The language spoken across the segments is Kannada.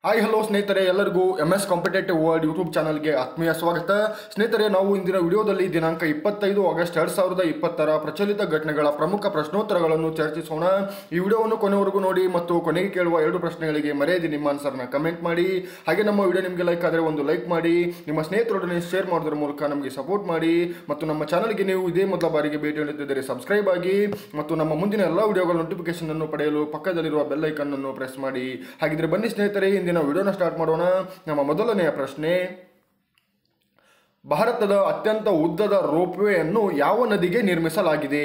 ಹಾಯ್ ಹಲೋ ಸ್ನೇಹಿತರೆ ಎಲ್ಲರಿಗೂ M S competitive world YouTube ಚಾನಲ್ಗೆ ಆತ್ಮೀಯ ಸ್ವಾಗತ ಸ್ನೇಹಿತರೆ ನಾವು ಇಂದಿನ ವಿಡಿಯೋದಲ್ಲಿ ದಿನಾಂಕ ಇಪ್ಪತ್ತೈದು ಆಗಸ್ಟ್ ಎರಡು ಸಾವಿರದ ಇಪ್ಪತ್ತರ ಪ್ರಚಲಿತ ಘಟನೆಗಳ ಪ್ರಮುಖ ಪ್ರಶ್ನೋತ್ತರಗಳನ್ನು ಚರ್ಚಿಸೋಣ ಈ ವಿಡಿಯೋವನ್ನು ಕೊನೆವರೆಗೂ ನೋಡಿ ಮತ್ತು ಕೊನೆಗೆ ಕೇಳುವ ಎರಡು ಪ್ರಶ್ನೆಗಳಿಗೆ ಮರೆಯದೆ ನಿಮ್ಮ ಆನ್ಸರ್ನ ಕಮೆಂಟ್ ಮಾಡಿ ಹಾಗೆ ನಮ್ಮ ವಿಡಿಯೋ ನಿಮಗೆ ಲೈಕ್ ಆದರೆ ಒಂದು ಲೈಕ್ ಮಾಡಿ ನಿಮ್ಮ ಸ್ನೇಹಿತರೊಡನೆ ಶೇರ್ ಮಾಡೋದ್ರ ಮೂಲಕ ನಮಗೆ ಸಪೋರ್ಟ್ ಮಾಡಿ ಮತ್ತು ನಮ್ಮ ಚಾನಲ್ಗೆ ನೀವು ಇದೇ ಮೊದಲ ಬಾರಿಗೆ ಭೇಟಿ ನೀಡುತ್ತಿದ್ದರೆ ಸಬ್ಸ್ಕ್ರೈಬ್ ಆಗಿ ಮತ್ತು ನಮ್ಮ ಮುಂದಿನ ಎಲ್ಲ ವಿಡಿಯೋಗಳ ನೋಟಿಫಿಕೇಶನ್ ಅನ್ನು ಪಡೆಯಲು ಪಕ್ಕದಲ್ಲಿರುವ ಬೆಲ್ ಐಕನ್ ಅನ್ನು ಪ್ರೆಸ್ ಮಾಡಿ ಹಾಗಿದ್ರೆ ಬನ್ನಿ ಸ್ನೇಹಿತರೆ ಇಂದಿನ ವಿಡಿಯೋನ ಸ್ಟಾರ್ಟ್ ಮಾಡೋಣ ನಮ್ಮ ಮೊದಲನೆಯ ಪ್ರಶ್ನೆ ಭಾರತದ ಅತ್ಯಂತ ಉದ್ದದ ರೋಪ್ವೇ ಅನ್ನು ಯಾವ ನದಿಗೆ ನಿರ್ಮಿಸಲಾಗಿದೆ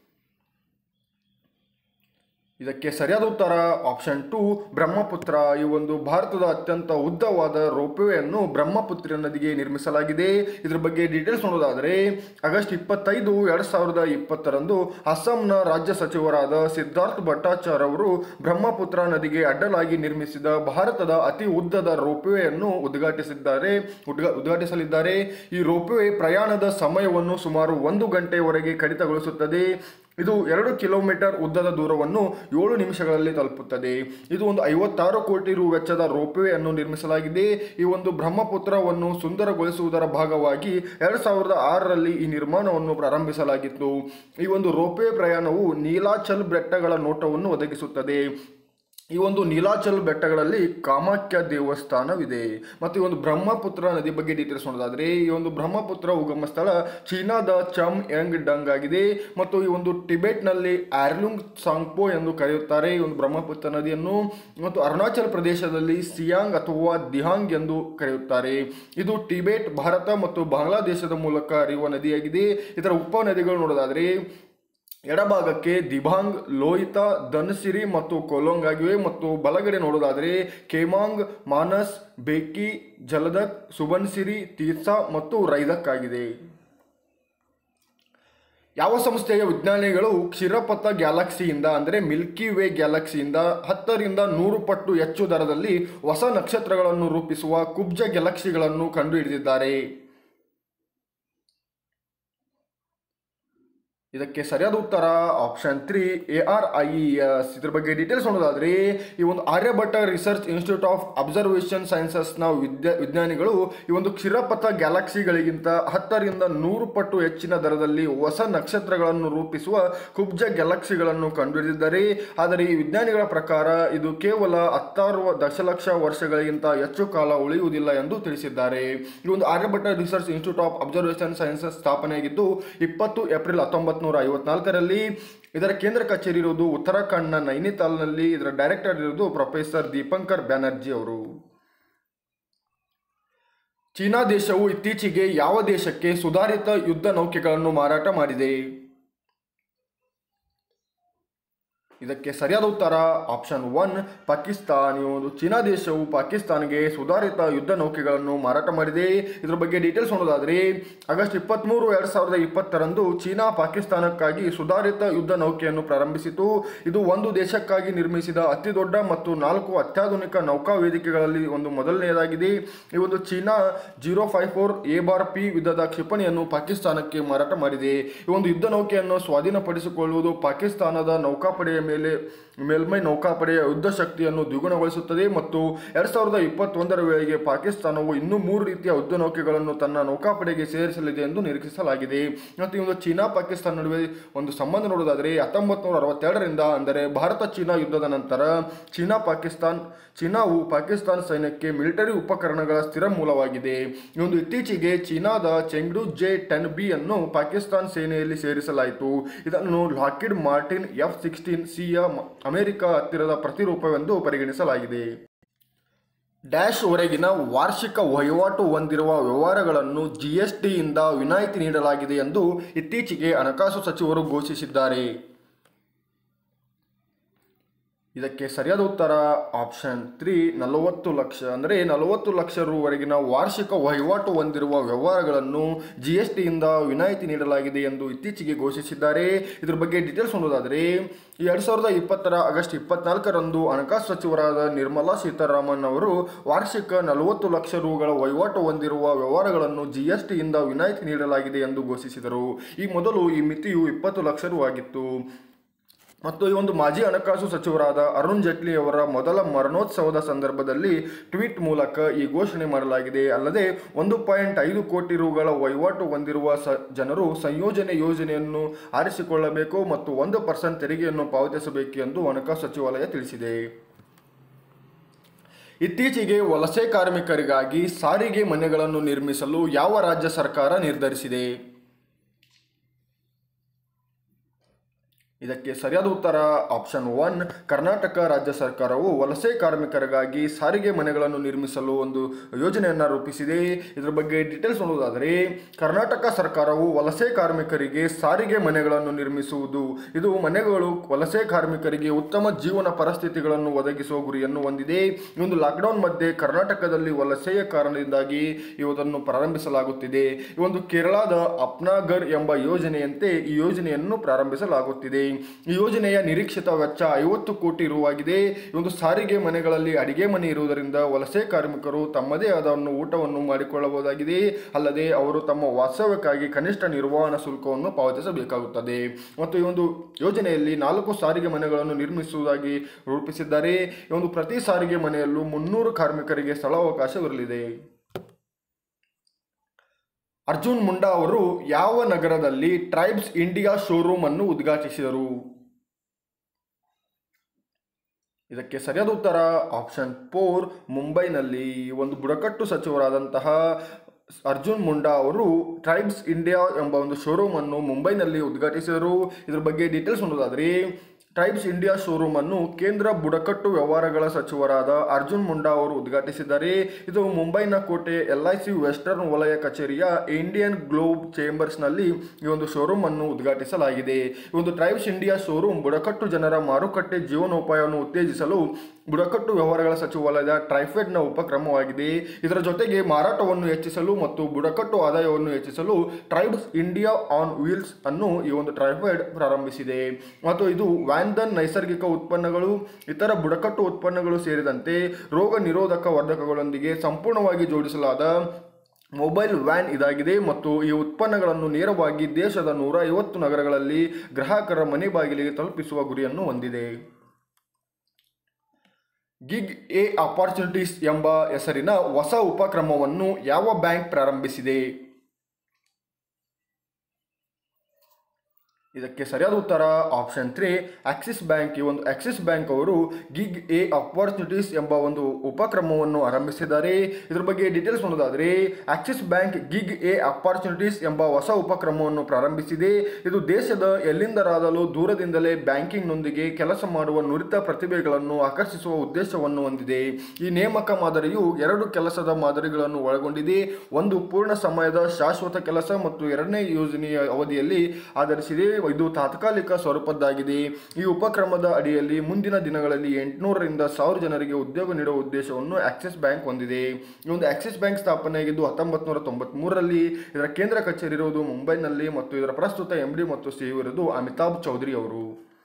ಇದಕ್ಕೆ ಸರಿಯಾದ ಉತ್ತರ ಆಪ್ಷನ್ ಟು ಬ್ರಹ್ಮಪುತ್ರ ಈ ಒಂದು ಭಾರತದ ಅತ್ಯಂತ ಉದ್ದವಾದ ರೋಪ್ವೇ ಅನ್ನು ಬ್ರಹ್ಮಪುತ್ರ ನದಿಗೆ ನಿರ್ಮಿಸಲಾಗಿದೆ ಇದ್ರ ಬಗ್ಗೆ ಡೀಟೇಲ್ಸ್ ನೋಡೋದಾದರೆ ಆಗಸ್ಟ್ ಇಪ್ಪತ್ತೈದು ಎರಡು ಸಾವಿರದ ಇಪ್ಪತ್ತರಂದು ಅಸ್ಸಾಂನ ರಾಜ್ಯ ಸಚಿವರಾದ ಸಿದ್ಧಾರ್ಥ್ ಭಟ್ಟಾಚಾರ್ ಅವರು ಬ್ರಹ್ಮಪುತ್ರ ನದಿಗೆ ಅಡ್ಡಲಾಗಿ ನಿರ್ಮಿಸಿದ ಭಾರತದ ಅತಿ ಉದ್ದದ ರೋಪ್ವೇ ಅನ್ನು ಉದ್ಘಾಟಿಸಿದ್ದಾರೆ ಉದ್ಘಾ ಉದ್ಘಾಟಿಸಲಿದ್ದಾರೆ ಈ ರೋಪ್ವೇ ಪ್ರಯಾಣದ ಸಮಯವನ್ನು ಸುಮಾರು ಒಂದು ಗಂಟೆಯವರೆಗೆ ಕಡಿತಗೊಳಿಸುತ್ತದೆ ಇದು ಎರಡು ಕಿಲೋಮೀಟರ್ ಉದ್ದದ ದೂರವನ್ನು ಏಳು ನಿಮಿಷಗಳಲ್ಲಿ ತಲುಪುತ್ತದೆ ಇದು ಒಂದು ಐವತ್ತಾರು ಕೋಟಿ ರು ವೆಚ್ಚದ ರೋಪ್ವೇ ಅನ್ನು ನಿರ್ಮಿಸಲಾಗಿದೆ ಈ ಒಂದು ಬ್ರಹ್ಮಪುತ್ರವನ್ನು ಸುಂದರಗೊಳಿಸುವುದರ ಭಾಗವಾಗಿ ಎರಡು ಸಾವಿರದ ಆರರಲ್ಲಿ ಈ ನಿರ್ಮಾಣವನ್ನು ಪ್ರಾರಂಭಿಸಲಾಗಿತ್ತು ಈ ಒಂದು ರೋಪ್ವೇ ಪ್ರಯಾಣವು ನೀಲಾಚಲ್ ಬೆಟ್ಟಗಳ ನೋಟವನ್ನು ಒದಗಿಸುತ್ತದೆ ಈ ಒಂದು ನೀಲಾಚಲ್ ಬೆಟ್ಟಗಳಲ್ಲಿ ಕಾಮಾಖ್ಯ ದೇವಸ್ಥಾನವಿದೆ ಮತ್ತು ಈ ಒಂದು ಬ್ರಹ್ಮಪುತ್ರ ನದಿ ಬಗ್ಗೆ ಡೀಟೇಲ್ಸ್ ನೋಡೋದಾದ್ರೆ ಈ ಒಂದು ಬ್ರಹ್ಮಪುತ್ರ ಉಗಮ ಸ್ಥಳ ಚೀನಾದ ಚಮ್ ಯಂಗ್ ಡಂಗ್ ಆಗಿದೆ ಮತ್ತು ಈ ಒಂದು ಟಿಬೆಟ್ನಲ್ಲಿ ಆರ್ಲುಂಗ್ ಸಾಂಗ್ಪೋ ಎಂದು ಕರೆಯುತ್ತಾರೆ ಈ ಒಂದು ಬ್ರಹ್ಮಪುತ್ರ ನದಿಯನ್ನು ಮತ್ತು ಅರುಣಾಚಲ ಪ್ರದೇಶದಲ್ಲಿ ಸಿಯಾಂಗ್ ಅಥವಾ ದಿಹಾಂಗ್ ಎಂದು ಕರೆಯುತ್ತಾರೆ ಇದು ಟಿಬೆಟ್ ಭಾರತ ಮತ್ತು ಬಾಂಗ್ಲಾದೇಶದ ಮೂಲಕ ಹರಿಯುವ ನದಿಯಾಗಿದೆ ಇದರ ಉಪನದಿಗಳು ನೋಡೋದಾದ್ರೆ ಎಡಭಾಗಕ್ಕೆ ದಿಬಾಂಗ್ ಲೋಹಿತ ಧನ್ಸಿರಿ ಮತ್ತು ಕೊಲೊಂಗ್ ಆಗಿವೆ ಮತ್ತು ಬಲಗಡೆ ನೋಡೋದಾದರೆ ಕೇಮಾಂಗ್ ಮಾನಸ್ ಬೇಕಿ ಜಲದಕ್ ಸುಬನ್ಸಿರಿ ತೀರ್ಸಾ ಮತ್ತು ರೈದಕ್ ಆಗಿದೆ ಯಾವ ಸಂಸ್ಥೆಯ ವಿಜ್ಞಾನಿಗಳು ಕ್ಷೀರಪಥ ಗ್ಯಾಲಕ್ಸಿಯಿಂದ ಅಂದರೆ ಮಿಲ್ಕಿ ವೇ ಗ್ಯಾಲಕ್ಸಿಯಿಂದ ಹತ್ತರಿಂದ ನೂರು ಪಟ್ಟು ಹೆಚ್ಚು ದರದಲ್ಲಿ ಹೊಸ ನಕ್ಷತ್ರಗಳನ್ನು ರೂಪಿಸುವ ಕುಬ್ಜ ಗ್ಯಾಲಕ್ಸಿಗಳನ್ನು ಕಂಡುಹಿಡಿದಿದ್ದಾರೆ ಇದಕ್ಕೆ ಸರಿಯಾದ ಉತ್ತರ option three A R I S ಇದ್ರ ಬಗ್ಗೆ ಡೀಟೇಲ್ಸ್ ನೋಡೋದಾದ್ರೆ ಈ ಒಂದು Aryabhatta research institute of observation ಸೈನ್ಸಸ್ನ ವಿದ್ಯಾ ವಿಜ್ಞಾನಿಗಳು ಈ ಒಂದು ಕ್ಷಿರಪಥ ಗ್ಯಾಲಕ್ಸಿಗಳಿಗಿಂತ ಹತ್ತರಿಂದ ನೂರು ಪಟ್ಟು ಹೆಚ್ಚಿನ ದರದಲ್ಲಿ ಹೊಸ ನಕ್ಷತ್ರಗಳನ್ನು ರೂಪಿಸುವ ಕುಬ್ಜ ಗ್ಯಾಲಕ್ಸಿಗಳನ್ನು ಕಂಡುಹಿಡಿದಿದ್ದಾರೆ ಆದರೆ ಈ ವಿಜ್ಞಾನಿಗಳ ಪ್ರಕಾರ ಇದು ಕೇವಲ ಹತ್ತಾರು ದಶಲಕ್ಷ ವರ್ಷಗಳಿಗಿಂತ ಹೆಚ್ಚು ಕಾಲ ಉಳಿಯುವುದಿಲ್ಲ ಎಂದು ತಿಳಿಸಿದ್ದಾರೆ ಈ ಒಂದು Aryabhatta research institute of observation sciences ಸ್ಥಾಪನೆಯಾಗಿದ್ದು ಇಪ್ಪತ್ತು ಏಪ್ರಿಲ್ ಹತ್ತೊಂಬತ್ತು ನೂರ ಐವತ್ನಾಲ್ಕರಲ್ಲಿ ಇದರ ಕೇಂದ್ರ ಕಚೇರಿ ಇರುವುದು ಉತ್ತರಾಖಂಡ್ನ ನೈನಿತಾಲ್ನಲ್ಲಿ ಇದರ ಡೈರೆಕ್ಟರ್ ಇರುವುದು ಪ್ರೊಫೆಸರ್ ದೀಪಂಕರ್ ಬ್ಯಾನರ್ಜಿ ಅವರು ಚೀನಾ ದೇಶವು ಇತ್ತೀಚೆಗೆ ಯಾವ ದೇಶಕ್ಕೆ ಸುಧಾರಿತ ಯುದ್ಧ ನೌಕೆಗಳನ್ನು ಮಾರಾಟ ಮಾಡಿದೆ ಇದಕ್ಕೆ ಸರಿಯಾದ ಉತ್ತರ ಆಪ್ಷನ್ ಒನ್ ಪಾಕಿಸ್ತಾನ್ ಈ ಒಂದು ಚೀನಾ ದೇಶವು ಪಾಕಿಸ್ತಾನ್ಗೆ ಸುಧಾರಿತ ಯುದ್ಧ ನೌಕೆಗಳನ್ನು ಮಾರಾಟ ಮಾಡಿದೆ ಇದರ ಬಗ್ಗೆ ಡೀಟೇಲ್ಸ್ ನೋಡೋದಾದ್ರೆ ಆಗಸ್ಟ್ ಇಪ್ಪತ್ತ್ಮೂರು ಎರಡು ಸಾವಿರದ ಇಪ್ಪತ್ತರಂದು ಚೀನಾ ಪಾಕಿಸ್ತಾನಕ್ಕಾಗಿ ಸುಧಾರಿತ ಯುದ್ಧ ನೌಕೆಯನ್ನು ಪ್ರಾರಂಭಿಸಿತು ಇದು ಒಂದು ದೇಶಕ್ಕಾಗಿ ನಿರ್ಮಿಸಿದ ಅತಿ ದೊಡ್ಡ ಮತ್ತು ನಾಲ್ಕು ಅತ್ಯಾಧುನಿಕ ನೌಕಾ ವೇದಿಕೆಗಳಲ್ಲಿ ಒಂದು ಮೊದಲನೆಯದಾಗಿದೆ ಈ ಒಂದು China zero five four A bar P ವಿಧದ ಕ್ಷಿಪಣಿಯನ್ನು ಪಾಕಿಸ್ತಾನಕ್ಕೆ ಮಾರಾಟ ಮಾಡಿದೆ ಈ ಒಂದು ಯುದ್ಧ ನೌಕೆಯನ್ನು ಸ್ವಾಧೀನಪಡಿಸಿಕೊಳ್ಳುವುದು ಪಾಕಿಸ್ತಾನದ ನೌಕಾಪಡೆಯ ಮೇಲೆ ಮೇಲ್ಮೈ ನೌಕಾಪಡೆಯ ಯುದ್ಧ ಶಕ್ತಿಯನ್ನು ದ್ವಿಗುಣಗೊಳಿಸುತ್ತದೆ ಮತ್ತು ಎರಡು ಸಾವಿರದ ಇಪ್ಪತ್ತೊಂದರ ವೇಳೆಗೆ ಪಾಕಿಸ್ತಾನವು ಇನ್ನೂ ಮೂರು ರೀತಿಯ ಯುದ್ಧ ನೌಕೆಗಳನ್ನು ತನ್ನ ನೌಕಾಪಡೆಗೆ ಸೇರಿಸಲಿದೆ ಎಂದು ನಿರೀಕ್ಷಿಸಲಾಗಿದೆ ಮತ್ತು ಈ ಒಂದು ಚೀನಾ ಪಾಕಿಸ್ತಾನ ನಡುವೆ ಒಂದು ಸಂಬಂಧ ನೋಡೋದಾದರೆ ಹತ್ತೊಂಬತ್ತು ನೂರ ಅರವತ್ತೆರಡರಿಂದ ಅಂದರೆ ಭಾರತ ಚೀನಾ ಯುದ್ಧದ ನಂತರ ಚೀನಾ ಪಾಕಿಸ್ತಾನ್ ಚೀನಾವು ಪಾಕಿಸ್ತಾನ ಸೈನ್ಯಕ್ಕೆ ಮಿಲಿಟರಿ ಉಪಕರಣಗಳ ಸ್ಥಿರ ಮೂಲವಾಗಿದೆ ಈ ಒಂದು ಇತ್ತೀಚೆಗೆ ಚೀನಾದ ಚೆಂಗ್ಡು ಜೆ ಟೆನ್ ಬಿ ಅನ್ನು ಪಾಕಿಸ್ತಾನ ಸೇನೆಯಲ್ಲಿ ಸೇರಿಸಲಾಯಿತು ಇದನ್ನು ಲಾಕಿಡ್ ಮಾರ್ಟಿನ್ ಎಫ್ ಸಿಕ್ಸ್ಟೀನ್ ಸಿಯ ಅಮೆರಿಕ ಹತ್ತಿರದ ಪ್ರತಿರೂಪವೆಂದು ಪರಿಗಣಿಸಲಾಗಿದೆ ಡ್ಯಾಶ್ ವರೆಗಿನ ವಾರ್ಷಿಕ ವಹಿವಾಟು ಹೊಂದಿರುವ ವ್ಯವಹಾರಗಳನ್ನು ಜಿಎಸ್ಟಿಯಿಂದ ವಿನಾಯಿತಿ ನೀಡಲಾಗಿದೆ ಎಂದು ಇತ್ತೀಚೆಗೆ ಹಣಕಾಸು ಸಚಿವರು ಘೋಷಿಸಿದ್ದಾರೆ ಇದಕ್ಕೆ ಸರಿಯಾದ ಉತ್ತರ ಆಪ್ಷನ್ ತ್ರೀ ನಲವತ್ತು ಲಕ್ಷ ಅಂದರೆ ನಲವತ್ತು ಲಕ್ಷ ರುವರೆಗಿನ ವಾರ್ಷಿಕ ವಹಿವಾಟು ಹೊಂದಿರುವ ವ್ಯವಹಾರಗಳನ್ನು ಜಿ ಎಸ್ ಟಿಯಿಂದ ವಿನಾಯಿತಿ ನೀಡಲಾಗಿದೆ ಎಂದು ಇತ್ತೀಚೆಗೆ ಘೋಷಿಸಿದ್ದಾರೆ ಇದ್ರ ಬಗ್ಗೆ ಡೀಟೇಲ್ಸ್ ನೋಡೋದಾದರೆ ಎರಡು ಸಾವಿರದ ಇಪ್ಪತ್ತರ ಆಗಸ್ಟ್ ಇಪ್ಪತ್ನಾಲ್ಕರಂದು ಹಣಕಾಸು ಸಚಿವರಾದ ನಿರ್ಮಲಾ ಸೀತಾರಾಮನ್ ಅವರು ವಾರ್ಷಿಕ ನಲವತ್ತು ಲಕ್ಷ ರುಗಳ ವಹಿವಾಟು ಹೊಂದಿರುವ ವ್ಯವಹಾರಗಳನ್ನು ಜಿ ಎಸ್ ಟಿಯಿಂದ ವಿನಾಯಿತಿ ನೀಡಲಾಗಿದೆ ಎಂದು ಘೋಷಿಸಿದರು ಈ ಮೊದಲು ಈ ಮಿತಿಯು ಇಪ್ಪತ್ತು ಲಕ್ಷ ರು ಆಗಿತ್ತು ಮತ್ತು ಈ ಒಂದು ಮಾಜಿ ಹಣಕಾಸು ಸಚಿವರಾದ ಅರುಣ್ ಜೇಟ್ಲಿ ಅವರ ಮೊದಲ ಮರಣೋತ್ಸವದ ಸಂದರ್ಭದಲ್ಲಿ ಟ್ವೀಟ್ ಮೂಲಕ ಈ ಘೋಷಣೆ ಮಾಡಲಾಗಿದೆ ಅಲ್ಲದೆ ಒಂದು ಪಾಯಿಂಟ್ ಐದು ಕೋಟಿ ರುಗಳ ವಹಿವಾಟು ಹೊಂದಿರುವ ಸ ಜನರು ಸಂಯೋಜನೆ ಯೋಜನೆಯನ್ನು ಆರಿಸಿಕೊಳ್ಳಬೇಕು ಮತ್ತು ಒಂದು ಪರ್ಸೆಂಟ್ ತೆರಿಗೆಯನ್ನು ಪಾವತಿಸಬೇಕು ಎಂದು ಹಣಕಾಸು ಸಚಿವಾಲಯ ತಿಳಿಸಿದೆ ಇತ್ತೀಚೆಗೆ ವಲಸೆ ಕಾರ್ಮಿಕರಿಗಾಗಿ ಸಾರಿಗೆ ಮನೆಗಳನ್ನು ನಿರ್ಮಿಸಲು ಯಾವ ರಾಜ್ಯ ಸರ್ಕಾರ ನಿರ್ಧರಿಸಿದೆ ಇದಕ್ಕೆ ಸರಿಯಾದ ಉತ್ತರ ಆಪ್ಷನ್ ಒನ್ ಕರ್ನಾಟಕ ರಾಜ್ಯ ಸರ್ಕಾರವು ವಲಸೆ ಕಾರ್ಮಿಕರಿಗಾಗಿ ಸಾರಿಗೆ ಮನೆಗಳನ್ನು ನಿರ್ಮಿಸಲು ಒಂದು ಯೋಜನೆಯನ್ನು ರೂಪಿಸಿದೆ ಇದರ ಬಗ್ಗೆ ಡೀಟೇಲ್ಸ್ ನೋಡುವುದಾದರೆ ಕರ್ನಾಟಕ ಸರ್ಕಾರವು ವಲಸೆ ಕಾರ್ಮಿಕರಿಗೆ ಸಾರಿಗೆ ಮನೆಗಳನ್ನು ನಿರ್ಮಿಸುವುದು ಇದು ಮನೆಗಳು ವಲಸೆ ಕಾರ್ಮಿಕರಿಗೆ ಉತ್ತಮ ಜೀವನ ಪರಿಸ್ಥಿತಿಗಳನ್ನು ಒದಗಿಸುವ ಗುರಿಯನ್ನು ಹೊಂದಿದೆ ಈ ಒಂದು ಲಾಕ್ಡೌನ್ ಮಧ್ಯೆ ಕರ್ನಾಟಕದಲ್ಲಿ ವಲಸೆಯ ಕಾರಣದಿಂದಾಗಿ ಇವತ್ತನ್ನು ಪ್ರಾರಂಭಿಸಲಾಗುತ್ತಿದೆ ಈ ಒಂದು ಕೇರಳದ ಅಪ್ನಾಗರ್ ಎಂಬ ಯೋಜನೆಯಂತೆ ಈ ಯೋಜನೆಯನ್ನು ಪ್ರಾರಂಭಿಸಲಾಗುತ್ತಿದೆ ಈ ಯೋಜನೆಯ ನಿರೀಕ್ಷಿತ ವೆಚ್ಚ ಐವತ್ತು ಕೋಟಿ ರು ಆಗಿದೆ ಈ ಒಂದು ಸಾರಿಗೆ ಮನೆಗಳಲ್ಲಿ ಅಡಿಗೆ ಮನೆ ಇರುವುದರಿಂದ ವಲಸೆ ಕಾರ್ಮಿಕರು ತಮ್ಮದೇ ಆದ ಒಂದು ಊಟವನ್ನು ಮಾಡಿಕೊಳ್ಳಬಹುದಾಗಿದೆ ಅಲ್ಲದೆ ಅವರು ತಮ್ಮ ವಾಸ್ತವ್ಯಕ್ಕಾಗಿ ಕನಿಷ್ಠ ನಿರ್ವಹಣಾ ಶುಲ್ಕವನ್ನು ಪಾವತಿಸಬೇಕಾಗುತ್ತದೆ ಮತ್ತು ಈ ಒಂದು ಯೋಜನೆಯಲ್ಲಿ ನಾಲ್ಕು ಸಾರಿಗೆ ಮನೆಗಳನ್ನು ನಿರ್ಮಿಸುವುದಾಗಿ ರೂಪಿಸಿದ್ದಾರೆ ಈ ಒಂದು ಪ್ರತಿ ಸಾರಿಗೆ ಮನೆಯಲ್ಲೂ ಮುನ್ನೂರು ಕಾರ್ಮಿಕರಿಗೆ ಸ್ಥಳಾವಕಾಶವಿರಲಿದೆ ಅರ್ಜುನ್ ಮುಂಡಾ ಅವರು ಯಾವ ನಗರದಲ್ಲಿ ಟ್ರೈಬ್ಸ್ ಇಂಡಿಯಾ ಶೋರೂಮ್ ಅನ್ನು ಉದ್ಘಾಟಿಸಿದರು ಇದಕ್ಕೆ ಸರಿಯಾದ ಉತ್ತರ ಆಪ್ಷನ್ ಫೋರ್ ಮುಂಬೈನಲ್ಲಿ ಒಂದು ಬುಡಕಟ್ಟು ಸಚಿವರಾದಂತಹ ಅರ್ಜುನ್ ಮುಂಡಾ ಅವರು ಟ್ರೈಬ್ಸ್ ಇಂಡಿಯಾ ಎಂಬ ಒಂದು ಶೋರೂಮ್ ಅನ್ನು ಮುಂಬೈನಲ್ಲಿ ಉದ್ಘಾಟಿಸಿದರು ಇದ್ರ ಬಗ್ಗೆ ಡೀಟೇಲ್ಸ್ ನೋಡೋದಾದ್ರೆ ಟ್ರೈಬ್ಸ್ ಇಂಡಿಯಾ ಶೋರೂಮ್ ಅನ್ನು ಕೇಂದ್ರ ಬುಡಕಟ್ಟು ವ್ಯವಹಾರಗಳ ಸಚಿವರಾದ ಅರ್ಜುನ್ ಮುಂಡಾ ಅವರು ಉದ್ಘಾಟಿಸಿದ್ದಾರೆ ಇದು ಮುಂಬೈನ ಕೋಟೆ ಎಲ್ ಐ ಸಿ ವೆಸ್ಟರ್ನ್ ವಲಯ ಕಚೇರಿಯ ಇಂಡಿಯನ್ ಗ್ಲೋಬ್ ಚೇಂಬರ್ಸ್ನಲ್ಲಿ ಈ ಒಂದು ಶೋರೂಮ್ ಅನ್ನು ಉದ್ಘಾಟಿಸಲಾಗಿದೆ ಈ ಒಂದು ಟ್ರೈಬ್ಸ್ ಇಂಡಿಯಾ ಶೋರೂಮ್ ಬುಡಕಟ್ಟು ಜನರ ಮಾರುಕಟ್ಟೆ ಜೀವನೋಪಾಯವನ್ನು ಉತ್ತೇಜಿಸಲು ಬುಡಕಟ್ಟು ವ್ಯವಹಾರಗಳ ಸಚಿವಾಲಯದ ಟ್ರೈಫೆಡ್ನ ಉಪಕ್ರಮವಾಗಿದೆ ಇದರ ಜೊತೆಗೆ ಮಾರಾಟವನ್ನು ಹೆಚ್ಚಿಸಲು ಮತ್ತು ಬುಡಕಟ್ಟು ಆದಾಯವನ್ನು ಹೆಚ್ಚಿಸಲು ಟ್ರೈಬ್ಸ್ ಇಂಡಿಯಾ ಆನ್ ವೀಲ್ಸ್ ಅನ್ನು ಈ ಒಂದು ಟ್ರೈಫೆಡ್ ಪ್ರಾರಂಭಿಸಿದೆ ಮತ್ತು ಇದು ವ್ಯಾನ್ದನ್ ನೈಸರ್ಗಿಕ ಉತ್ಪನ್ನಗಳು ಇತರ ಬುಡಕಟ್ಟು ಉತ್ಪನ್ನಗಳು ಸೇರಿದಂತೆ ರೋಗ ನಿರೋಧಕ ವರ್ಧಕಗಳೊಂದಿಗೆ ಸಂಪೂರ್ಣವಾಗಿ ಜೋಡಿಸಲಾದ ಮೊಬೈಲ್ ವ್ಯಾನ್ ಇದಾಗಿದೆ ಮತ್ತು ಈ ಉತ್ಪನ್ನಗಳನ್ನು ನೇರವಾಗಿ ದೇಶದ ನೂರ ಐವತ್ತು ನಗರಗಳಲ್ಲಿ ಗ್ರಾಹಕರ ಮನೆ ಬಾಗಿಲಿಗೆ ತಲುಪಿಸುವ ಗುರಿಯನ್ನು ಹೊಂದಿದೆ ಗಿಗ್ ಎ ಅಪಾರ್ಚುನಿಟೀಸ್ ಎಂಬ ಹೆಸರಿನ ಹೊಸ ಉಪಕ್ರಮವನ್ನು ಯಾವ ಬ್ಯಾಂಕ್ ಪ್ರಾರಂಭಿಸಿದೆ ಇದಕ್ಕೆ ಸರಿಯಾದ ಉತ್ತರ ಆಪ್ಷನ್ ತ್ರೀ ಆಕ್ಸಿಸ್ ಬ್ಯಾಂಕ್ ಈ ಒಂದು ಆಕ್ಸಿಸ್ ಬ್ಯಾಂಕ್ ಅವರು ಗಿಗ್ ಎ ಅಪಾರ್ಚುನಿಟೀಸ್ ಎಂಬ ಒಂದು ಉಪಕ್ರಮವನ್ನು ಆರಂಭಿಸಿದ್ದಾರೆ ಇದ್ರ ಬಗ್ಗೆ ಡೀಟೇಲ್ಸ್ ನೋಡೋದಾದರೆ Axis bank gig A opportunities ಎಂಬ ಹೊಸ ಉಪಕ್ರಮವನ್ನು ಪ್ರಾರಂಭಿಸಿದೆ ಇದು ದೇಶದ ಎಲ್ಲಿಂದರಾದಲೂ ದೂರದಿಂದಲೇ ಬ್ಯಾಂಕಿಂಗ್ನೊಂದಿಗೆ ಕೆಲಸ ಮಾಡುವ ನುರಿತ ಪ್ರತಿಭೆಗಳನ್ನು ಆಕರ್ಷಿಸುವ ಉದ್ದೇಶವನ್ನು ಹೊಂದಿದೆ ಈ ನೇಮಕ ಮಾದರಿಯು ಎರಡು ಕೆಲಸದ ಮಾದರಿಗಳನ್ನು ಒಳಗೊಂಡಿದೆ ಒಂದು ಪೂರ್ಣ ಸಮಯದ ಶಾಶ್ವತ ಕೆಲಸ ಮತ್ತು ಎರಡನೇ ಯೋಜನೆಯ ಅವಧಿಯಲ್ಲಿ ಆಧರಿಸಿದೆ ಇದು ತಾತ್ಕಾಲಿಕ ಸ್ವರೂಪದ್ದಾಗಿದೆ ಈ ಉಪಕ್ರಮದ ಅಡಿಯಲ್ಲಿ ಮುಂದಿನ ದಿನಗಳಲ್ಲಿ ಎಂಟುನೂರರಿಂದ ಸಾವಿರ ಜನರಿಗೆ ಉದ್ಯೋಗ ನೀಡುವ ಉದ್ದೇಶವನ್ನು ಆಕ್ಸಿಸ್ ಬ್ಯಾಂಕ್ ಹೊಂದಿದೆ ಈ ಒಂದು ಆಕ್ಸಿಸ್ ಬ್ಯಾಂಕ್ ಸ್ಥಾಪನೆಯಾಗಿದ್ದು ಹತ್ತೊಂಬತ್ತು ನೂರ ತೊಂಬತ್ಮೂರರಲ್ಲಿ ಇದರ ಕೇಂದ್ರ ಕಚೇರಿ ಇರುವುದು ಮುಂಬೈನಲ್ಲಿ ಮತ್ತು ಇದರ ಪ್ರಸ್ತುತ ಎಂ ಡಿ ಮತ್ತು ಸಿಇಒ ಇರುವುದು ಅಮಿತಾಬ್ ಚೌಧರಿ ಅವರು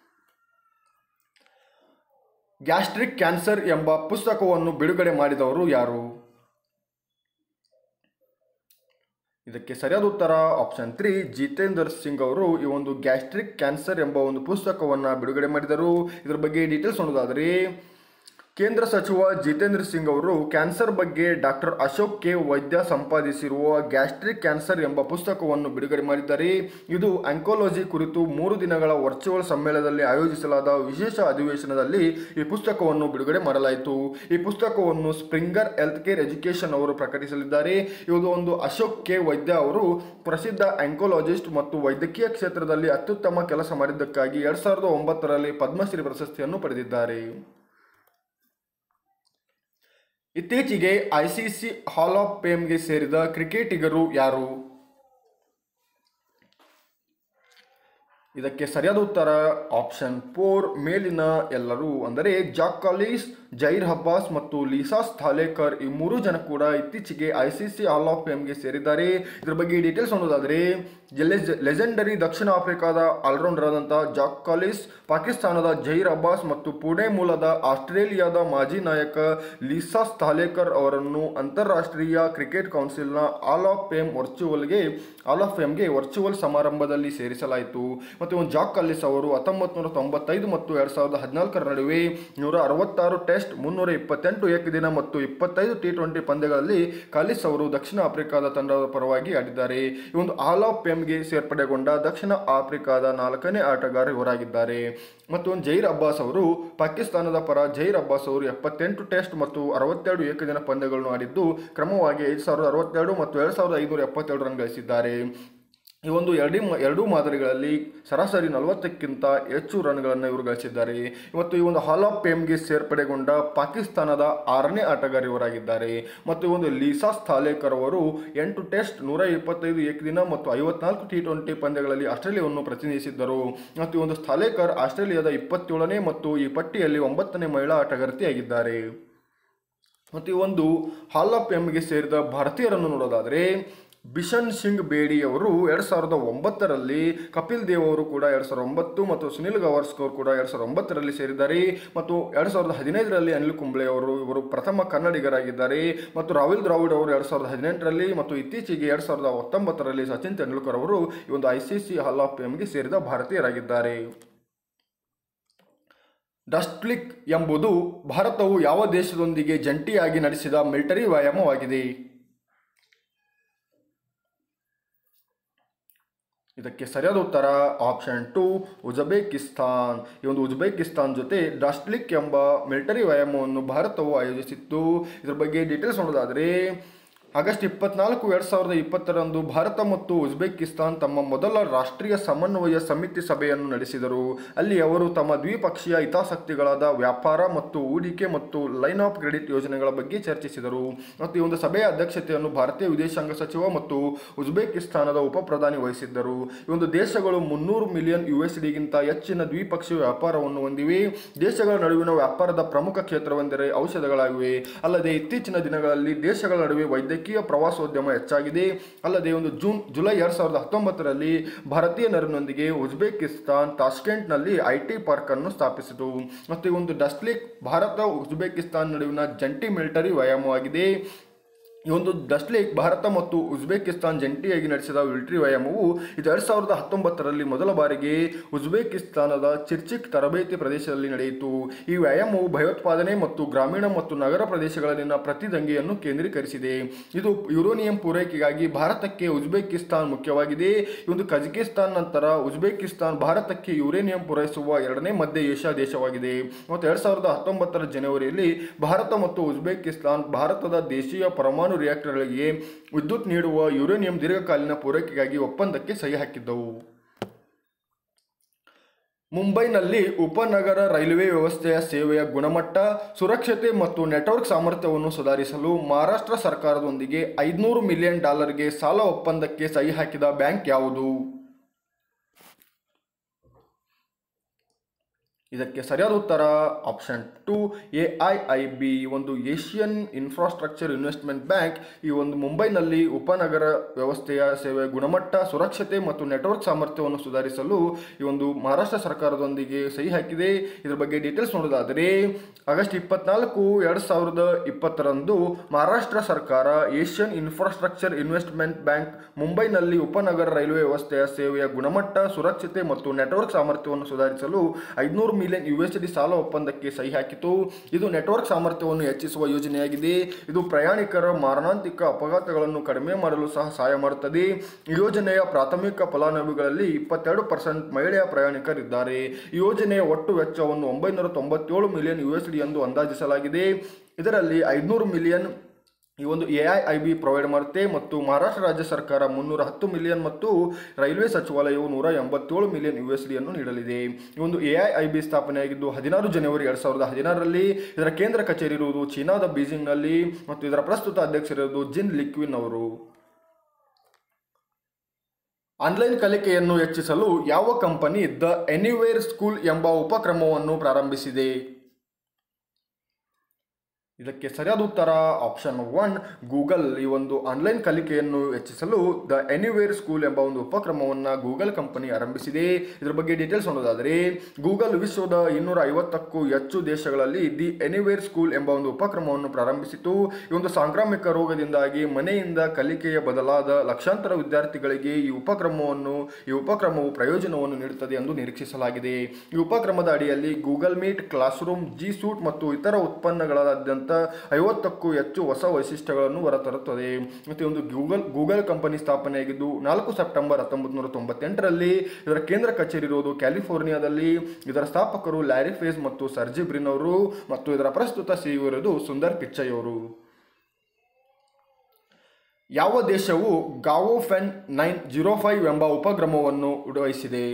ಗ್ಯಾಸ್ಟ್ರಿಕ್ ಕ್ಯಾನ್ಸರ್ ಎಂಬ ಪುಸ್ತಕವನ್ನು ಬಿಡುಗಡೆ ಮಾಡಿದವರು ಯಾರು ಇದಕ್ಕೆ ಸರಿಯಾದ ಉತ್ತರ ಆಪ್ಷನ್ ತ್ರೀ ಜಿತೇಂದರ್ ಸಿಂಗ್ ಅವರು ಈ ಒಂದು ಗ್ಯಾಸ್ಟ್ರಿಕ್ ಕ್ಯಾನ್ಸರ್ ಎಂಬ ಒಂದು ಪುಸ್ತಕವನ್ನು ಬಿಡುಗಡೆ ಮಾಡಿದರು ಇದರ ಬಗ್ಗೆ ಡೀಟೇಲ್ಸ್ ನೋಡೋದಾದರೆ ಕೇಂದ್ರ ಸಚಿವ ಜಿತೇಂದ್ರ ಸಿಂಗ್ ಅವರು ಕ್ಯಾನ್ಸರ್ ಬಗ್ಗೆ ಡಾಕ್ಟರ್ ಅಶೋಕ್ ಕೆ ವೈದ್ಯ ಸಂಪಾದಿಸಿರುವ ಗ್ಯಾಸ್ಟ್ರಿಕ್ ಕ್ಯಾನ್ಸರ್ ಎಂಬ ಪುಸ್ತಕವನ್ನು ಬಿಡುಗಡೆ ಮಾಡಿದ್ದಾರೆ ಇದು ಆಂಕೋಲಜಿ ಕುರಿತು ಮೂರು ದಿನಗಳ ವರ್ಚುವಲ್ ಸಮ್ಮೇಳನದಲ್ಲಿ ಆಯೋಜಿಸಲಾದ ವಿಶೇಷ ಅಧಿವೇಶನದಲ್ಲಿ ಈ ಪುಸ್ತಕವನ್ನು ಬಿಡುಗಡೆ ಮಾಡಲಾಯಿತು ಈ ಪುಸ್ತಕವನ್ನು ಸ್ಪ್ರಿಂಗರ್ ಹೆಲ್ತ್ ಕೇರ್ ಎಜುಕೇಶನ್ ಅವರು ಪ್ರಕಟಿಸಲಿದ್ದಾರೆ ಇದು ಒಂದು ಅಶೋಕ್ ಕೆ ವೈದ್ಯ ಅವರು ಪ್ರಸಿದ್ಧ ಆಂಕೋಲಾಜಿಸ್ಟ್ ಮತ್ತು ವೈದ್ಯಕೀಯ ಕ್ಷೇತ್ರದಲ್ಲಿ ಅತ್ಯುತ್ತಮ ಕೆಲಸ ಮಾಡಿದ್ದಕ್ಕಾಗಿ ಎರಡ್ ಸಾವಿರದ ಒಂಬತ್ತರಲ್ಲಿ ಪದ್ಮಶ್ರೀ ಪ್ರಶಸ್ತಿಯನ್ನು ಪಡೆದಿದ್ದಾರೆ ಇತ್ತೀಚೆಗೆ ಐಸಿಸಿ ಹಾಲ್ ಆಫ್ ಫೇಮ್ಗೆ ಸೇರಿದ ಕ್ರಿಕೆಟಿಗರು ಯಾರು ಇದಕ್ಕೆ ಸರಿಯಾದ ಉತ್ತರ ಆಪ್ಷನ್ ಫೋರ್ ಮೇಲಿನ ಎಲ್ಲರೂ ಅಂದರೆ ಜಾಕ್ ಕಾಲಿಸ್ ಜೈರ್ ಹಬ್ಬಾಸ್ ಮತ್ತು ಲೀಸಾ ಸ್ಥಾಲೇಕರ್ ಈ ಮೂರು ಜನ ಕೂಡ ಇತ್ತೀಚೆಗೆ I C C hall of ಫೇಮ್ಗೆ ಸೇರಿದ್ದಾರೆ ಇದ್ರ ಬಗ್ಗೆ ಡೀಟೇಲ್ಸ್ ನೋಡೋದಾದರೆ ಲೆಜೆಂಡರಿ ದಕ್ಷಿಣ ಆಫ್ರಿಕಾದ ಆಲ್ರೌಂಡರ್ ಆದಂಥ ಜಾಕ್ ಕಾಲಿಸ್ ಪಾಕಿಸ್ತಾನದ ಜೈರ್ ಅಬ್ಬಾಸ್ ಮತ್ತು ಪುಣೆ ಮೂಲದ ಆಸ್ಟ್ರೇಲಿಯಾದ ಮಾಜಿ ನಾಯಕ ಲೀಸಾ ಸ್ಥಾಲೇಕರ್ ಅವರನ್ನು ಅಂತಾರಾಷ್ಟ್ರೀಯ ಕ್ರಿಕೆಟ್ ಕೌನ್ಸಿಲ್ನ ಹಾಲ್ ಆಫ್ ಫೇಮ್ ವರ್ಚುವಲ್ಗೆ ಆಲ್ ಆಫ್ ಫೇಮ್ಗೆ ವರ್ಚುವಲ್ ಸಮಾರಂಭದಲ್ಲಿ ಸೇರಿಸಲಾಯಿತು ಮತ್ತು ಇವನು ಜಾಕ್ ಕಲ್ಲಿಸ್ ಅವರು ಹತ್ತೊಂಬತ್ತು ನೂರ ತೊಂಬತ್ತೈದು ಮತ್ತು ಎರಡು ಸಾವಿರದ ಹದಿನಾಲ್ಕರ ನಡುವೆ ನೂರ ಅರವತ್ತಾರು ಟೆಸ್ಟ್ ಮುನ್ನೂರ ಇಪ್ಪತ್ತೆಂಟು ಏಕದಿನ ಮತ್ತು ಇಪ್ಪತ್ತೈದು ಟಿ ಟ್ವೆಂಟಿ ಪಂದ್ಯಗಳಲ್ಲಿ ಕಾಲಿಸ್ ಅವರು ದಕ್ಷಿಣ ಆಫ್ರಿಕಾದ ತಂಡದ ಪರವಾಗಿ ಆಡಿದ್ದಾರೆ ಈ ಒಂದು ಆಲ್ ಆಫ್ ಫೇಮ್ಗೆ ಸೇರ್ಪಡೆಗೊಂಡ ದಕ್ಷಿಣ ಆಫ್ರಿಕಾದ ನಾಲ್ಕನೇ ಆಟಗಾರ ಇವರಾಗಿದ್ದಾರೆ ಮತ್ತು ಜೈರ್ ಅಬ್ಬಾಸ್ ಅವರು ಪಾಕಿಸ್ತಾನದ ಪರ ಜೈರ್ ಅಬ್ಬಾಸ್ ಅವರು ಎಪ್ಪತ್ತೆಂಟು ಟೆಸ್ಟ್ ಮತ್ತು ಅರವತ್ತೆರಡು ಏಕದಿನ ಪಂದ್ಯಗಳನ್ನು ಆಡಿದ್ದು ಕ್ರಮವಾಗಿ ಐದು ಸಾವಿರದ ಅರವತ್ತೆರಡು ಮತ್ತು ಎರಡು ಸಾವಿರದ ಐನೂರ ಎಪ್ಪತ್ತೆರಡು ರನ್ ಗಳಿಸಿದ್ದಾರೆ ಈ ಒಂದು ಎರಡೂ ಎರಡೂ ಮಾದರಿಗಳಲ್ಲಿ ಸರಾಸರಿ ನಲವತ್ತಕ್ಕಿಂತ ಹೆಚ್ಚು ರನ್ಗಳನ್ನು ಇವರು ಗಳಿಸಿದ್ದಾರೆ ಮತ್ತು ಈ ಒಂದು ಹಾಲ್ ಆಫ್ ಫೇಮ್ಗೆ ಸೇರ್ಪಡೆಗೊಂಡ ಪಾಕಿಸ್ತಾನದ ಆರನೇ ಆಟಗಾರ ಇವರಾಗಿದ್ದಾರೆ ಮತ್ತು ಈ ಒಂದು ಲೀಸಾ ಸ್ಥಾಲೇಕರ್ ಅವರು ಎಂಟು ಟೆಸ್ಟ್ ನೂರ ಇಪ್ಪತ್ತೈದು ಏಕದಿನ ಮತ್ತು ಐವತ್ನಾಲ್ಕು ಟಿ ಟ್ವೆಂಟಿ ಪಂದ್ಯಗಳಲ್ಲಿ ಆಸ್ಟ್ರೇಲಿಯಾವನ್ನು ಪ್ರತಿನಿಧಿಸಿದ್ದರು ಮತ್ತು ಈ ಒಂದು ಸ್ಥಾಲೇಕರ್ ಆಸ್ಟ್ರೇಲಿಯಾದ ಇಪ್ಪತ್ತೇಳನೇ ಮತ್ತು ಈ ಪಟ್ಟಿಯಲ್ಲಿ ಒಂಬತ್ತನೇ ಮಹಿಳಾ ಆಟಗಾರ್ತಿಯಾಗಿದ್ದಾರೆ ಮತ್ತು ಈ ಒಂದು ಹಾಲ್ ಆಫ್ ಫೇಮ್ಗೆ ಸೇರಿದ ಭಾರತೀಯರನ್ನು ನೋಡೋದಾದರೆ ಬಿಷನ್ ಸಿಂಗ್ ಬೇಡಿ ಅವರು ಎರಡು ಸಾವಿರದ ಒಂಬತ್ತರಲ್ಲಿ ಕಪಿಲ್ ದೇವ್ ಅವರು ಕೂಡ ಎರಡು ಸಾವಿರದ ಒಂಬತ್ತು ಮತ್ತು ಸುನಿಲ್ ಗವಾಸ್ಕರ್ ಕೂಡ ಎರಡು ಸಾವಿರದ ಒಂಬತ್ತರಲ್ಲಿ ಸೇರಿದ್ದಾರೆ ಮತ್ತು ಎರಡು ಸಾವಿರದ ಹದಿನೈದರಲ್ಲಿ ಅನಿಲ್ ಕುಂಬ್ಳೆ ಅವರು ಇವರು ಪ್ರಥಮ ಕನ್ನಡಿಗರಾಗಿದ್ದಾರೆ ಮತ್ತು ರಾಹುಲ್ ದ್ರಾವಿಡ್ ಅವರು ಎರಡು ಸಾವಿರದ ಹದಿನೆಂಟರಲ್ಲಿ ಮತ್ತು ಇತ್ತೀಚೆಗೆ ಎರಡು ಸಾವಿರದ ಹತ್ತೊಂಬತ್ತರಲ್ಲಿ ಸಚಿನ್ ತೆಂಡೂಲ್ಕರ್ ಅವರು ಈ ಒಂದು I C C hall of ಫೇಮ್ಗೆ ಸೇರಿದ ಭಾರತೀಯರಾಗಿದ್ದಾರೆ ಡಸ್ಟ್ಲಿಕ್ ಎಂಬುದು ಭಾರತವು ಯಾವ ದೇಶದೊಂದಿಗೆ ಜಂಟಿಯಾಗಿ ನಡೆಸಿದ ಮಿಲಿಟರಿ ವ್ಯಾಯಾಮವಾಗಿದೆ ಇದಕ್ಕೆ ಸರಿಯಾದ ಉತ್ತರ ಆಪ್ಷನ್ ಟು ಉಜ್ಬೇಕಿಸ್ತಾನ್ ಈ ಒಂದು ಉಜ್ಬೇಕಿಸ್ತಾನ್ ಜೊತೆ ಡಸ್ಟ್ಲಿಕ್ ಎಂಬ ಮಿಲಿಟರಿ ವ್ಯಾಯಾಮವನ್ನು ಭಾರತವು ಆಯೋಜಿಸಿತ್ತು ಇದ್ರ ಬಗ್ಗೆ ಡೀಟೇಲ್ಸ್ ನೋಡೋದಾದರೆ ಆಗಸ್ಟ್ ಇಪ್ಪತ್ನಾಲ್ಕು ಎರಡು ಸಾವಿರದ ಇಪ್ಪತ್ತರಂದು ಭಾರತ ಮತ್ತು ಉಜ್ಬೇಕಿಸ್ತಾನ್ ತಮ್ಮ ಮೊದಲ ರಾಷ್ಟ್ರೀಯ ಸಮನ್ವಯ ಸಮಿತಿ ಸಭೆಯನ್ನು ನಡೆಸಿದರು ಅಲ್ಲಿ ಅವರು ತಮ್ಮ ದ್ವಿಪಕ್ಷೀಯ ಹಿತಾಸಕ್ತಿಗಳಾದ ವ್ಯಾಪಾರ ಮತ್ತು ಹೂಡಿಕೆ ಮತ್ತು ಲೈನ್ ಆಫ್ ಕ್ರೆಡಿಟ್ ಯೋಜನೆಗಳ ಬಗ್ಗೆ ಚರ್ಚಿಸಿದರು ಮತ್ತು ಈ ಒಂದು ಸಭೆಯ ಅಧ್ಯಕ್ಷತೆಯನ್ನು ಭಾರತೀಯ ವಿದೇಶಾಂಗ ಸಚಿವ ಮತ್ತು ಉಜ್ಬೇಕಿಸ್ತಾನದ ಉಪ ಪ್ರಧಾನಿ ವಹಿಸಿದ್ದರು ಈ ಒಂದು ದೇಶಗಳು ಮುನ್ನೂರು ಮಿಲಿಯನ್ ಯು ಎಸ್ ಡಿಗಿಂತ ಹೆಚ್ಚಿನ ದ್ವಿಪಕ್ಷೀಯ ವ್ಯಾಪಾರವನ್ನು ಹೊಂದಿವೆ ದೇಶಗಳ ನಡುವಿನ ವ್ಯಾಪಾರದ ಪ್ರಮುಖ ಕ್ಷೇತ್ರವೆಂದರೆ ಔಷಧಗಳಾಗಿವೆ ಅಲ್ಲದೆ ಇತ್ತೀಚಿನ ದಿನಗಳಲ್ಲಿ ದೇಶಗಳ ನಡುವೆ ವೈದ್ಯಕೀಯ ಪ್ರವಾಸೋದ್ಯಮ ಹೆಚ್ಚಾಗಿದೆ ಅಲ್ಲದೆ ಒಂದು ಜೂನ್ ಜುಲೈ ಎರಡು ಸಾವಿರದ ಹತ್ತೊಂಬತ್ತರಲ್ಲಿ ಭಾರತೀಯ ನೆರವಿನೊಂದಿಗೆ ಉಜ್ಬೇಕಿಸ್ತಾನ್ ತಾಷ್ಕೆಂಟ್ನಲ್ಲಿ ಐ ಟಿ ಪಾರ್ಕ್ ಅನ್ನು ಸ್ಥಾಪಿಸಿತು ಮತ್ತು ಈ ಒಂದು ಡಸ್ಲಿಕ್ ಭಾರತ ಉಜ್ಬೇಕಿಸ್ತಾನ್ ನಡುವಿನ ಜಂಟಿ ಮಿಲಿಟರಿ ವ್ಯಾಯಾಮವಾಗಿದೆ ಈ ಒಂದು ಡಸ್ಲೇಕ್ ಭಾರತ ಮತ್ತು ಉಜ್ಬೇಕಿಸ್ತಾನ್ ಜಂಟಿಯಾಗಿ ನಡೆಸಿದ ಮಿಲಿಟರಿ ವ್ಯಾಯಾಮವು ಇದು ಎರಡು ಸಾವಿರದ ಹತ್ತೊಂಬತ್ತರಲ್ಲಿ ಮೊದಲ ಬಾರಿಗೆ ಉಜ್ಬೇಕಿಸ್ತಾನದ ಚಿರ್ಚಿಕ್ ತರಬೇತಿ ಪ್ರದೇಶದಲ್ಲಿ ನಡೆಯಿತು ಈ ವ್ಯಾಯಾಮವು ಭಯೋತ್ಪಾದನೆ ಮತ್ತು ಗ್ರಾಮೀಣ ಮತ್ತು ನಗರ ಪ್ರದೇಶಗಳಲ್ಲಿನ ಪ್ರತಿದಂಗೆಯನ್ನು ಕೇಂದ್ರೀಕರಿಸಿದೆ ಇದು ಯುರೋನಿಯಂ ಪೂರೈಕೆಗಾಗಿ ಭಾರತಕ್ಕೆ ಉಜ್ಬೇಕಿಸ್ತಾನ್ ಮುಖ್ಯವಾಗಿದೆ ಈ ಒಂದು ಕಜಕಿಸ್ತಾನ್ ನಂತರ ಉಜ್ಬೇಕಿಸ್ತಾನ್ ಭಾರತಕ್ಕೆ ಯುರೇನಿಯಂ ಪೂರೈಸುವ ಎರಡನೇ ಮಧ್ಯ ಏಷ್ಯಾ ದೇಶವಾಗಿದೆ ಮತ್ತು ಎರಡು ಸಾವಿರದ ಹತ್ತೊಂಬತ್ತರ ಜನವರಿಯಲ್ಲಿ ಭಾರತ ಮತ್ತು ಉಜ್ಬೇಕಿಸ್ತಾನ್ ಭಾರತದ ದೇಶೀಯ ಪರಮಾಣು ರಿಯಾಕ್ಟರ್ಗಳಿಗೆ ವಿದ್ಯುತ್ ನೀಡುವ ಯುರೇನಿಯಂ ದೀರ್ಘಕಾಲೀನ ಪೂರೈಕೆಗಾಗಿ ಒಪ್ಪಂದಕ್ಕೆ ಸಹಿ ಹಾಕಿದ್ದವು ಮುಂಬೈನಲ್ಲಿ ಉಪನಗರ ರೈಲ್ವೆ ವ್ಯವಸ್ಥೆಯ ಸೇವೆಯ ಗುಣಮಟ್ಟ ಸುರಕ್ಷತೆ ಮತ್ತು ನೆಟ್ವರ್ಕ್ ಸಾಮರ್ಥ್ಯವನ್ನು ಸುಧಾರಿಸಲು ಮಹಾರಾಷ್ಟ್ರ ಸರ್ಕಾರದೊಂದಿಗೆ ಐದುನೂರು ಮಿಲಿಯನ್ ಡಾಲರ್ಗೆ ಸಾಲ ಒಪ್ಪಂದಕ್ಕೆ ಸಹಿ ಹಾಕಿದ ಬ್ಯಾಂಕ್ ಯಾವುದು ಇದಕ್ಕೆ ಸರಿಯಾದ ಉತ್ತರ option two A I I B ಒಂದು ಏಷ್ಯನ್ ಇನ್ಫ್ರಾಸ್ಟ್ರಕ್ಚರ್ ಇನ್ವೆಸ್ಟ್ಮೆಂಟ್ ಬ್ಯಾಂಕ್ ಈ ಒಂದು ಮುಂಬೈನಲ್ಲಿ ಉಪನಗರ ವ್ಯವಸ್ಥೆಯ ಸೇವೆ ಗುಣಮಟ್ಟ ಸುರಕ್ಷತೆ ಮತ್ತು ನೆಟ್ವರ್ಕ್ ಸಾಮರ್ಥ್ಯವನ್ನು ಸುಧಾರಿಸಲು ಈ ಒಂದು ಮಹಾರಾಷ್ಟ್ರ ಸರ್ಕಾರದೊಂದಿಗೆ ಸಹಿ ಹಾಕಿದೆ ಇದರ ಬಗ್ಗೆ ಡೀಟೇಲ್ಸ್ ನೋಡೋದಾದರೆ ಆಗಸ್ಟ್ ಇಪ್ಪತ್ನಾಲ್ಕು ಎರಡು ಸಾವಿರದ ಇಪ್ಪತ್ತರಂದು ಮಹಾರಾಷ್ಟ್ರ ಸರ್ಕಾರ ಏಷ್ಯನ್ ಇನ್ಫ್ರಾಸ್ಟ್ರಕ್ಚರ್ ಇನ್ವೆಸ್ಟ್ಮೆಂಟ್ ಬ್ಯಾಂಕ್ ಮುಂಬೈನಲ್ಲಿ ಉಪನಗರ ರೈಲ್ವೆ ವ್ಯವಸ್ಥೆಯ ಸೇವೆಯ ಗುಣಮಟ್ಟ ಸುರಕ್ಷತೆ ಮತ್ತು ನೆಟ್ವರ್ಕ್ ಸಾಮರ್ಥ್ಯವನ್ನು ಸುಧಾರಿಸಲು ಐದುನೂರು ಮಿಲಿಯನ್ ಯು ಎಸ್ ಡಿ ಸಾಲ ಒಪ್ಪಂದಕ್ಕೆ ಸಹಿ ಹಾಕಿತು ಇದು ನೆಟ್ವರ್ಕ್ ಸಾಮರ್ಥ್ಯವನ್ನು ಹೆಚ್ಚಿಸುವ ಯೋಜನೆಯಾಗಿದೆ ಇದು ಪ್ರಯಾಣಿಕರ ಮಾರಣಾಂತಿಕ ಅಪಘಾತಗಳನ್ನು ಕಡಿಮೆ ಮಾಡಲು ಸಹ ಸಹಾಯ ಮಾಡುತ್ತದೆ ಈ ಯೋಜನೆಯ ಪ್ರಾಥಮಿಕ ಫಲಾನುಭವಿಗಳಲ್ಲಿ ಇಪ್ಪತ್ತೆರಡು ಪರ್ಸೆಂಟ್ ಮಹಿಳೆಯ ಪ್ರಯಾಣಿಕರಿದ್ದಾರೆ ಈ ಯೋಜನೆಯ ಒಟ್ಟು ವೆಚ್ಚವನ್ನು ಒಂಬೈನೂರ ತೊಂಬತ್ತೇಳು ಮಿಲಿಯನ್ ಯು ಎಸ್ ಡಿ ಎಂದು ಅಂದಾಜಿಸಲಾಗಿದೆ ಇದರಲ್ಲಿ ಐದುನೂರು ಮಿಲಿಯನ್ ಈ ಒಂದು A I I B provide ಮಾಡುತ್ತೆ ಮತ್ತು ಮಹಾರಾಷ್ಟ್ರ ರಾಜ್ಯ ಸರ್ಕಾರ ಮುನ್ನೂರ ಹತ್ತು ಮಿಲಿಯನ್ ಮತ್ತು ರೈಲ್ವೆ ಸಚಿವಾಲಯವು ನೂರ ಎಂಬತ್ತೇಳು ಮಿಲಿಯನ್ ಯು ಎಸ್ ಡಿಯನ್ನು ನೀಡಲಿದೆ ಈ ಒಂದು ಎ ಐ ಐ ಬಿ ಸ್ಥಾಪನೆಯಾಗಿದ್ದು ಹದಿನಾರು ಜನವರಿ ಎರಡು ಸಾವಿರದ ಹದಿನಾರರಲ್ಲಿ ಇದರ ಕೇಂದ್ರ ಕಚೇರಿ ಇರುವುದು ಚೀನಾದ ಬೀಜಿಂಗ್ನಲ್ಲಿ ಮತ್ತು ಇದರ ಪ್ರಸ್ತುತ ಅಧ್ಯಕ್ಷರಿರುವುದು ಜಿನ್ ಲಿಕ್ವಿನ್ ಅವರು ಆನ್ಲೈನ್ ಕಲಿಕೆಯನ್ನು ಹೆಚ್ಚಿಸಲು ಯಾವ ಕಂಪನಿ ದ ಎನಿವೇರ್ ಸ್ಕೂಲ್ ಎಂಬ ಉಪಕ್ರಮವನ್ನು ಪ್ರಾರಂಭಿಸಿದೆ ಇದಕ್ಕೆ ಸರಿಯಾದ ಉತ್ತರ ಆಪ್ಷನ್ ಒನ್ ಗೂಗಲ್ ಈ ಒಂದು ಆನ್ಲೈನ್ ಕಲಿಕೆಯನ್ನು ಹೆಚ್ಚಿಸಲು ದ ಎನಿವೇರ್ ಸ್ಕೂಲ್ ಎಂಬ ಒಂದು ಉಪಕ್ರಮವನ್ನು ಗೂಗಲ್ ಕಂಪನಿ ಆರಂಭಿಸಿದೆ ಇದರ ಬಗ್ಗೆ ಡೀಟೇಲ್ಸ್ ನೋಡೋದಾದರೆ ಗೂಗಲ್ ವಿಶ್ವದ ಇನ್ನೂರ ಐವತ್ತಕ್ಕೂ ಹೆಚ್ಚು ದೇಶಗಳಲ್ಲಿ ದಿ ಎನಿವೇರ್ ಸ್ಕೂಲ್ ಎಂಬ ಒಂದು ಉಪಕ್ರಮವನ್ನು ಪ್ರಾರಂಭಿಸಿತು ಈ ಒಂದು ಸಾಂಕ್ರಾಮಿಕ ರೋಗದಿಂದಾಗಿ ಮನೆಯಿಂದ ಕಲಿಕೆಯ ಬದಲಾದ ಲಕ್ಷಾಂತರ ವಿದ್ಯಾರ್ಥಿಗಳಿಗೆ ಈ ಉಪಕ್ರಮವನ್ನು ಈ ಉಪಕ್ರಮವು ಪ್ರಯೋಜನವನ್ನು ನೀಡುತ್ತದೆ ಎಂದು ನಿರೀಕ್ಷಿಸಲಾಗಿದೆ ಈ ಉಪಕ್ರಮದ ಅಡಿಯಲ್ಲಿ Google Meet classroom G Suite ಮತ್ತು ಇತರ ಉತ್ಪನ್ನಗಳಾದ್ಯಂತ ಐವತ್ತಕ್ಕೂ ಹೆಚ್ಚು ಹೊಸ ವೈಶಿಷ್ಟ್ಯಗಳನ್ನು ಹೊರತರುತ್ತದೆ ಮತ್ತು ಒಂದು ಗೂಗಲ್ ಗೂಗಲ್ ಕಂಪನಿ ಸ್ಥಾಪನೆಯಾಗಿದ್ದು ನಾಲ್ಕು ಸೆಪ್ಟೆಂಬರ್ ಹತ್ತೊಂಬತ್ತು ನೂರ ತೊಂಬತ್ತೆಂಟರಲ್ಲಿ ಇದರ ಕೇಂದ್ರ ಕಚೇರಿ ಇರುವುದು ಕ್ಯಾಲಿಫೋರ್ನಿಯಾದಲ್ಲಿ ಇದರ ಸ್ಥಾಪಕರು ಲ್ಯಾರಿ ಫೇಸ್ ಮತ್ತು ಸರ್ಜಿ ಬ್ರಿನ್ ಅವರು ಮತ್ತು ಇದರ ಪ್ರಸ್ತುತ ಸಿಇಒ ಇರೋದು ಸುಂದರ್ ಪಿಚ್ಚೈ ಅವರು ಯಾವ ದೇಶವು ಗಾವೋಫೆನ್ ನೈನ್ ಜೀರೋ ಫೈವ್ ಎಂಬ ಉಪಕ್ರಮವನ್ನು ಉಡವಹಿಸಿದೆ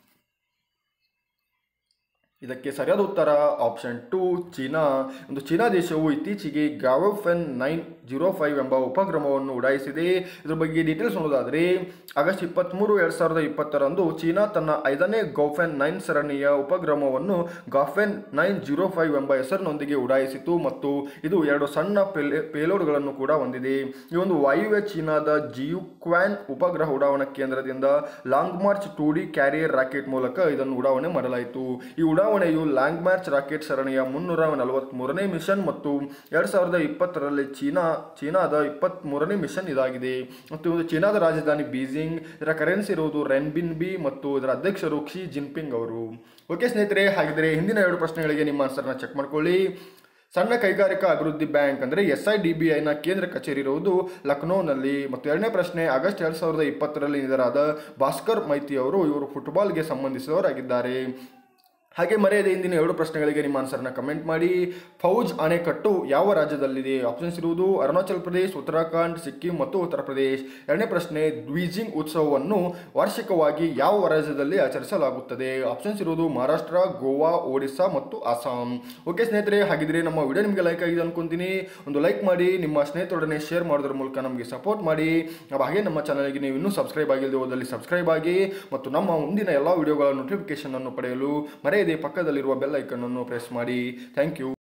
ಇದಕ್ಕೆ ಸರಿಯಾದ ಉತ್ತರ ಆಪ್ಷನ್ ಟು ಚೀನಾ ಒಂದು ಚೀನಾ ದೇಶವು ಇತ್ತೀಚೆಗೆ ಗಾವೋಫೆನ್ ನೈನ್ ಜೀರೋ ಫೈವ್ ಎಂಬ ಉಪಕ್ರಮವನ್ನು ಉಡಾಯಿಸಿದೆ ಇದ್ರ ಬಗ್ಗೆ ಡೀಟೇಲ್ಸ್ ನೋಡೋದಾದರೆ ಆಗಸ್ಟ್ ಇಪ್ಪತ್ತ್ಮೂರು ಎರಡು ಸಾವಿರದ ಇಪ್ಪತ್ತರಂದು ಚೀನಾ ತನ್ನ ಐದನೇ ಗೌಫೆನ್ ನೈನ್ ಸರಣಿಯ ಉಪಕ್ರಮವನ್ನು ಗಾಫೆನ್ ನೈನ್ ಜೀರೋ ಫೈವ್ ಎಂಬ ಹೆಸರಿನೊಂದಿಗೆ ಉಡಾಯಿಸಿತು ಮತ್ತು ಇದು ಎರಡು ಸಣ್ಣ ಪೇಲೆ ಪೇಲೋಡ್ಗಳನ್ನು ಕೂಡ ಹೊಂದಿದೆ ಈ ಒಂದು ವಾಯುವ್ಯ ಚೀನಾದ ಜಿಯುಕ್ವಾನ್ ಉಪಗ್ರಹ ಉಡಾವಣಾ ಕೇಂದ್ರದಿಂದ Long March two D carrier rocket ಮೂಲಕ ಇದನ್ನು ಉಡಾವಣೆ ಮಾಡಲಾಯಿತು ಈ ಉಡಾವಣೆಯು ಲಾಂಗ್ ಮಾರ್ಚ್ ರಾಕೆಟ್ ಸರಣಿಯ ಮುನ್ನೂರ ನಲವತ್ತ್ಮೂರನೇ ಮಿಷನ್ ಮತ್ತು ಎರಡು ಸಾವಿರದ ಇಪ್ಪತ್ತರಲ್ಲಿ ಚೀನಾ ಚೀನಾದ ಇಪ್ಪತ್ತ್ಮೂರನೇ ಮಿಷನ್ ಇದಾಗಿದೆ ಮತ್ತು ಒಂದು ಚೀನಾದ ರಾಜಧಾನಿ ಬೀಜಿಂಗ್ ಇದರ ಕರೆನ್ಸಿ ಇರುವುದು ರೆನ್ಬಿನ್ ಬಿ ಮತ್ತು ಇದರ ಅಧ್ಯಕ್ಷರು ಕ್ಷಿ ಜಿನ್ಪಿಂಗ್ ಅವರು ಓಕೆ ಸ್ನೇಹಿತರೆ ಹಾಗಿದ್ರೆ ಹಿಂದಿನ ಎರಡು ಪ್ರಶ್ನೆಗಳಿಗೆ ನಿಮ್ಮ ಆನ್ಸರ್ನ ಚೆಕ್ ಮಾಡ್ಕೊಳ್ಳಿ ಸಣ್ಣ ಕೈಗಾರಿಕಾ ಅಭಿವೃದ್ಧಿ ಬ್ಯಾಂಕ್ ಅಂದರೆ ಎಸ್ ಐ ಡಿ ಬಿ ಐನ ಕೇಂದ್ರ ಕಚೇರಿ ಇರುವುದು ಲಕ್ನೋನಲ್ಲಿ ಮತ್ತು ಎರಡನೇ ಪ್ರಶ್ನೆ ಆಗಸ್ಟ್ ಎರಡು ಸಾವಿರದ ಇಪ್ಪತ್ತರಲ್ಲಿ ನಿಧರಾದ ಭಾಸ್ಕರ್ ಮೈತಿ ಅವರು ಇವರು ಫುಟ್ಬಾಲ್ಗೆ ಸಂಬಂಧಿಸಿದವರಾಗಿದ್ದಾರೆ ಹಾಗೆ ಮರೆಯದೆ ಇಂದಿನ ಎರಡು ಪ್ರಶ್ನೆಗಳಿಗೆ ನಿಮ್ಮ ಆನ್ಸರ್ನ ಕಮೆಂಟ್ ಮಾಡಿ ಫೌಜ್ ಅಣೆಕಟ್ಟು ಯಾವ ರಾಜ್ಯದಲ್ಲಿದೆ ಆಪ್ಷನ್ಸ್ ಇರುವುದು ಅರುಣಾಚಲ್ ಪ್ರದೇಶ್ ಉತ್ತರಾಖಂಡ್ ಸಿಕ್ಕಿಂ ಮತ್ತು ಉತ್ತರ ಪ್ರದೇಶ್ ಎರಡನೇ ಪ್ರಶ್ನೆ ದ್ವಿಜಿಂಗ್ ಉತ್ಸವವನ್ನು ವಾರ್ಷಿಕವಾಗಿ ಯಾವ ರಾಜ್ಯದಲ್ಲಿ ಆಚರಿಸಲಾಗುತ್ತದೆ ಆಪ್ಷನ್ಸ್ ಇರುವುದು ಮಹಾರಾಷ್ಟ್ರ ಗೋವಾ ಒಡಿಸ್ಸಾ ಮತ್ತು ಅಸ್ಸಾಂ ಓಕೆ ಸ್ನೇಹಿತರೆ ಹಾಗಿದ್ರೆ ನಮ್ಮ ವಿಡಿಯೋ ನಿಮಗೆ ಲೈಕ್ ಆಗಿದೆ ಅನ್ಕೊಂತೀನಿ ಒಂದು ಲೈಕ್ ಮಾಡಿ ನಿಮ್ಮ ಸ್ನೇಹಿತರೊಡನೆ ಶೇರ್ ಮಾಡೋದ್ರ ಮೂಲಕ ನಮಗೆ ಸಪೋರ್ಟ್ ಮಾಡಿ ನಾವು ಹಾಗೆ ನಮ್ಮ ಚಾನಲ್ಗೆ ನೀವು ಇನ್ನೂ ಸಬ್ಸ್ಕ್ರೈಬ್ ಆಗಿಲ್ಲದೆ ಹೋದಲ್ಲಿ ಸಬ್ಸ್ಕ್ರೈಬ್ ಆಗಿ ಮತ್ತು ನಮ್ಮ ಮುಂದಿನ ಎಲ್ಲ ವಿಡಿಯೋಗಳ ನೋಟಿಫಿಕೇಶನ್ ಅನ್ನು ಪಡೆಯಲು ಮರೆಯದೆ ಪಕ್ಕದಲ್ಲಿರುವ ಬೆಲ್ ಐಕನ್ ಅನ್ನು ಪ್ರೆಸ್ ಮಾಡಿ ಥ್ಯಾಂಕ್ ಯು